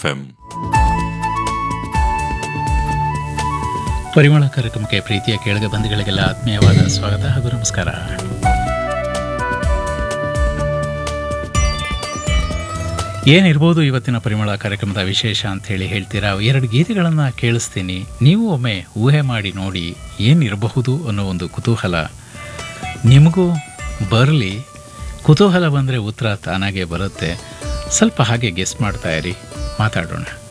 F M ಪರಿಮಳ ಕಾರ್ಯಕ್ರಮಕ್ಕೆ ಪ್ರೀತಿಯ ಕೇಳಗ ಬಂಧುಗಳಿಗೆಲ್ಲ ಆತ್ಮೀಯವಾದ ಸ್ವಾಗತ ಹಾಗೂ ನಮಸ್ಕಾರ ಏನಿರ್ಬೋದು ಇವತ್ತಿನ ಪರಿಮಳ ಕಾರ್ಯಕ್ರಮದ ವಿಶೇಷ ಅಂತ ಹೇಳಿ ಹೇಳ್ತೀರಾ ಎರಡು ಗೀತೆಗಳನ್ನು ಕೇಳಿಸ್ತೀನಿ ನೀವು ಒಮ್ಮೆ ಊಹೆ ಮಾಡಿ ನೋಡಿ ಏನಿರಬಹುದು ಅನ್ನೋ ಒಂದು ಕುತೂಹಲ ನಿಮಗೂ ಬರಲಿ ಕುತೂಹಲ ಬಂದರೆ ಉತ್ತರ ತಾನಾಗೆ ಬರುತ್ತೆ ಸ್ವಲ್ಪ ಹಾಗೆ ಗೆಸ್ ಮಾಡ್ತಾ ಇರಿ ಮಾತಾಡೋಣ